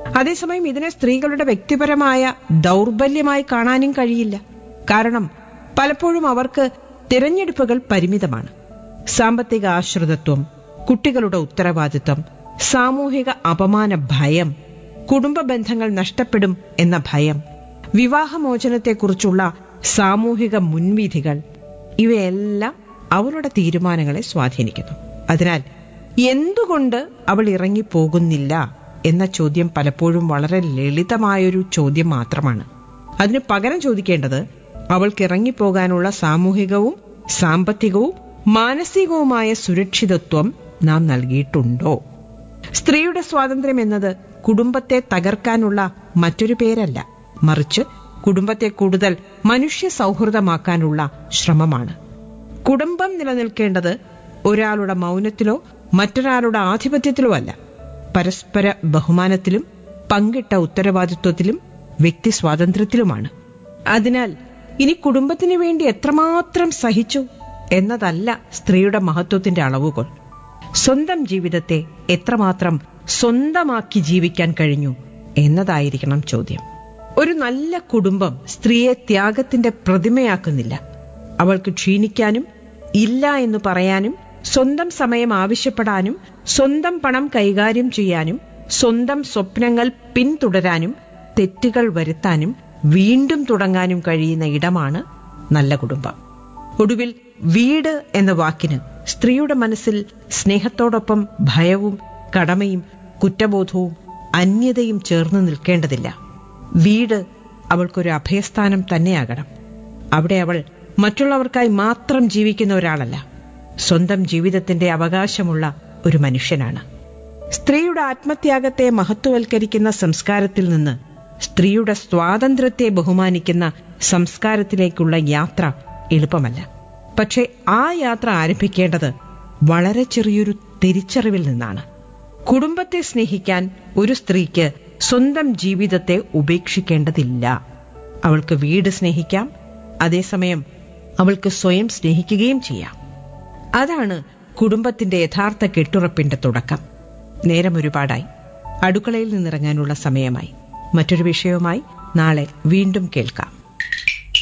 അതേസമയം ഇതിനെ സ്ത്രീകളുടെ വ്യക്തിപരമായ ദൗർബല്യമായി കാണാനും കഴിയില്ല കാരണം പലപ്പോഴും അവർക്ക് തിരഞ്ഞെടുപ്പുകൾ പരിമിതമാണ് സാമ്പത്തിക ആശ്രിതത്വം കുട്ടികളുടെ ഉത്തരവാദിത്വം സാമൂഹിക അപമാന ഭയം കുടുംബ ബന്ധങ്ങൾ നഷ്ടപ്പെടും എന്ന ഭയം വിവാഹമോചനത്തെക്കുറിച്ചുള്ള സാമൂഹിക മുൻവിധികൾ ഇവയെല്ലാം അവളുടെ തീരുമാനങ്ങളെ സ്വാധീനിക്കുന്നു അതിനാൽ എന്തുകൊണ്ട് അവൾ ഇറങ്ങിപ്പോകുന്നില്ല എന്ന ചോദ്യം പലപ്പോഴും വളരെ ലളിതമായൊരു ചോദ്യം മാത്രമാണ് അതിന് പകരം ചോദിക്കേണ്ടത് അവൾക്ക് ഇറങ്ങിപ്പോകാനുള്ള സാമൂഹികവും സാമ്പത്തികവും മാനസികവുമായ സുരക്ഷിതത്വം നാം നൽകിയിട്ടുണ്ടോ സ്ത്രീയുടെ സ്വാതന്ത്ര്യം എന്നത് കുടുംബത്തെ തകർക്കാനുള്ള മറ്റൊരു പേരല്ല മറിച്ച് കുടുംബത്തെ കൂടുതൽ മനുഷ്യ സൗഹൃദമാക്കാനുള്ള ശ്രമമാണ് കുടുംബം നിലനിൽക്കേണ്ടത് ഒരാളുടെ മൗനത്തിലോ മറ്റൊരാളുടെ ആധിപത്യത്തിലോ അല്ല പരസ്പര ബഹുമാനത്തിലും പങ്കിട്ട ഉത്തരവാദിത്വത്തിലും വ്യക്തി സ്വാതന്ത്ര്യത്തിലുമാണ് അതിനാൽ ഇനി കുടുംബത്തിന് വേണ്ടി എത്രമാത്രം സഹിച്ചു എന്നതല്ല സ്ത്രീയുടെ മഹത്വത്തിന്റെ അളവുകൾ സ്വന്തം ജീവിതത്തെ എത്രമാത്രം സ്വന്തമാക്കി ജീവിക്കാൻ കഴിഞ്ഞു എന്നതായിരിക്കണം ചോദ്യം ഒരു നല്ല കുടുംബം സ്ത്രീയെ ത്യാഗത്തിന്റെ പ്രതിമയാക്കുന്നില്ല അവൾക്ക് ക്ഷീണിക്കാനും ഇല്ല എന്ന് പറയാനും സ്വന്തം സമയം ആവശ്യപ്പെടാനും സ്വന്തം പണം കൈകാര്യം ചെയ്യാനും സ്വന്തം സ്വപ്നങ്ങൾ പിന്തുടരാനും തെറ്റുകൾ വരുത്താനും വീണ്ടും തുടങ്ങാനും കഴിയുന്ന ഇടമാണ് നല്ല കുടുംബം ഒടുവിൽ വീട് എന്ന വാക്കിന് സ്ത്രീയുടെ മനസ്സിൽ സ്നേഹത്തോടൊപ്പം ഭയവും കടമയും കുറ്റബോധവും അന്യതയും ചേർന്ന് നിൽക്കേണ്ടതില്ല വീട് അവൾക്കൊരു അഭയസ്ഥാനം തന്നെയാകണം അവിടെ അവൾ മറ്റുള്ളവർക്കായി മാത്രം ജീവിക്കുന്ന ഒരാളല്ല സ്വന്തം ജീവിതത്തിന്റെ അവകാശമുള്ള ഒരു മനുഷ്യനാണ് സ്ത്രീയുടെ ആത്മത്യാഗത്തെ മഹത്വവൽക്കരിക്കുന്ന സംസ്കാരത്തിൽ നിന്ന് സ്ത്രീയുടെ സ്വാതന്ത്ര്യത്തെ ബഹുമാനിക്കുന്ന സംസ്കാരത്തിലേക്കുള്ള യാത്ര എളുപ്പമല്ല പക്ഷെ ആ യാത്ര ആരംഭിക്കേണ്ടത് വളരെ ചെറിയൊരു തിരിച്ചറിവിൽ നിന്നാണ് കുടുംബത്തെ സ്നേഹിക്കാൻ ഒരു സ്ത്രീക്ക് സ്വന്തം ജീവിതത്തെ ഉപേക്ഷിക്കേണ്ടതില്ല അവൾക്ക് വീട് സ്നേഹിക്കാം അതേസമയം അവൾക്ക് സ്വയം സ്നേഹിക്കുകയും ചെയ്യാം അതാണ് കുടുംബത്തിന്റെ യഥാർത്ഥ കെട്ടുറപ്പിന്റെ തുടക്കം നേരം ഒരുപാടായി അടുക്കളയിൽ നിന്നിറങ്ങാനുള്ള സമയമായി മറ്റൊരു വിഷയവുമായി നാളെ വീണ്ടും കേൾക്കാം